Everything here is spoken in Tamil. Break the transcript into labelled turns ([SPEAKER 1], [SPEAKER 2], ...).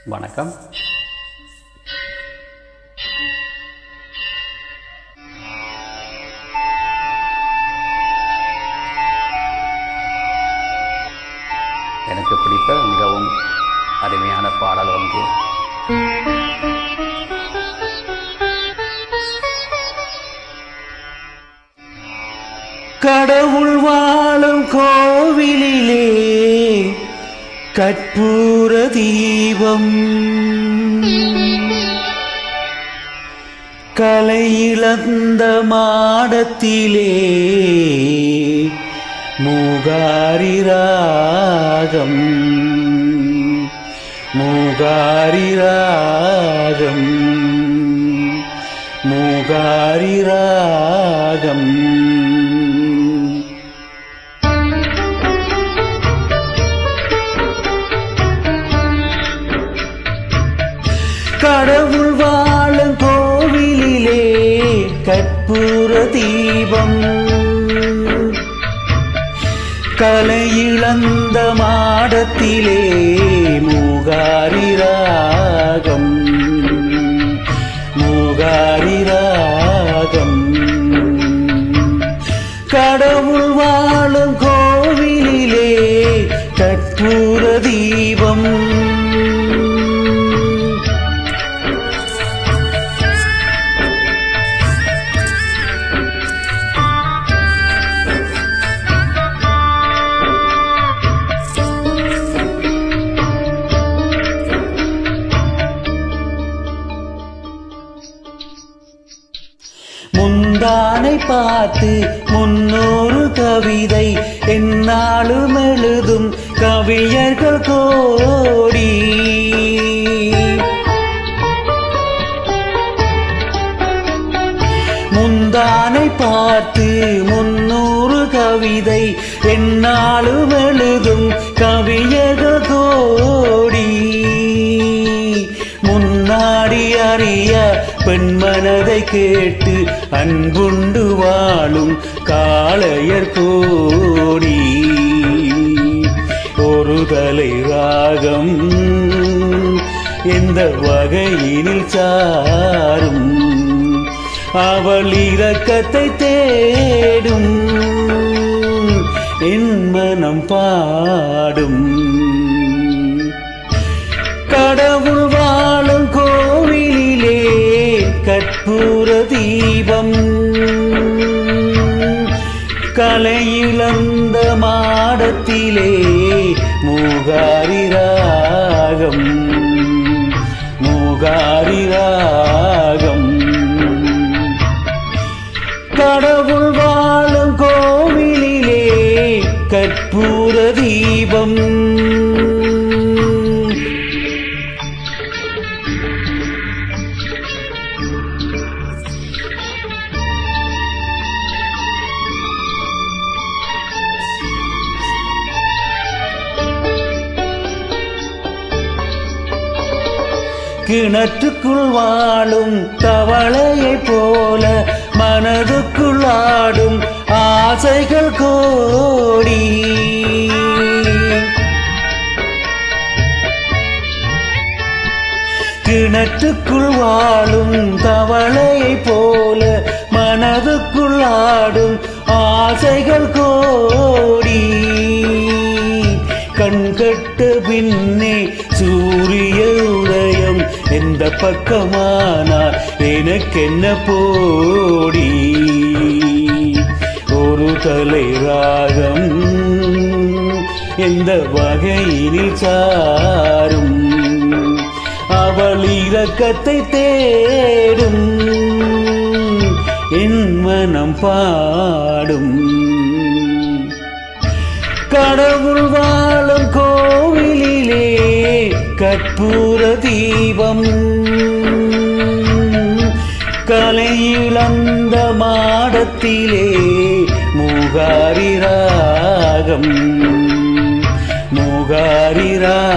[SPEAKER 1] வணக்கம் எனக்கு பிடித்த மிகவும் அருமையான பாடல் ஒன்று
[SPEAKER 2] கடவுள் வாழும் கோவிலிலே கற்பூர தீபம் கலை இழந்த மாடத்திலே மூகாரி ராகம் மூகாரி ராகம் மூகாரி ராகம் கடவுள் வாழும் கோவிலிலே கற்பூர தீபம் கலை இழந்த மாடத்திலே மூகாரி ராகம் மூகாரி ராகம் கடவுள் வாழும் கோவிலிலே கற்பூர தீபம் முந்தானை பார்த்து முன்னூறு கவிதை என்னாலும் எழுதும் கவிஞர்கள் கோடி முந்தானை பார்த்து முன்னூறு கவிதை என்னாலும் எழுதும் கவிஞர்கள் கோடி முன்னாடி அறிய பெண் மனதை கேட்டு அன்புண்டு வாழும் காளையர் கோடி ஒரு தலை ராகம் எந்த வகையினில் சாரும் அவள் இரக்கத்தை தேடும் என் மனம் பாடும் கடவுள் வாழும் கோவிலிலே கற்பூர தீபம் கலையிழந்த மாடத்திலே மூகாரி ராகம் மூகாரி ராகம் கடவுள் வாழும் கோவிலிலே கற்பூர தீபம் கிணற்றுக்குள் வாழும் தவளையைப் போல மனதுக்குள் ஆடும் ஆசைகள் கோடி கிணற்றுக்குள் வாழும் தவளையைப் போல மனதுக்குள் ஆடும் ஆசைகள் கோடி கண்கட்ட பின்னே சூரிய உதயம் எந்த பக்கமானார் எனக்கென்ன போடி ஒரு தலை ராகம் எந்த வகையினில் சாரும் அவள் இரக்கத்தை தேடும் என் மனம் பாடும் கடவுள் வாழும் கோவிலிலே கற்பூர தீபம் கலையிழந்த மாடத்திலே மூகாரி ராகம் மூகாரி ராகம்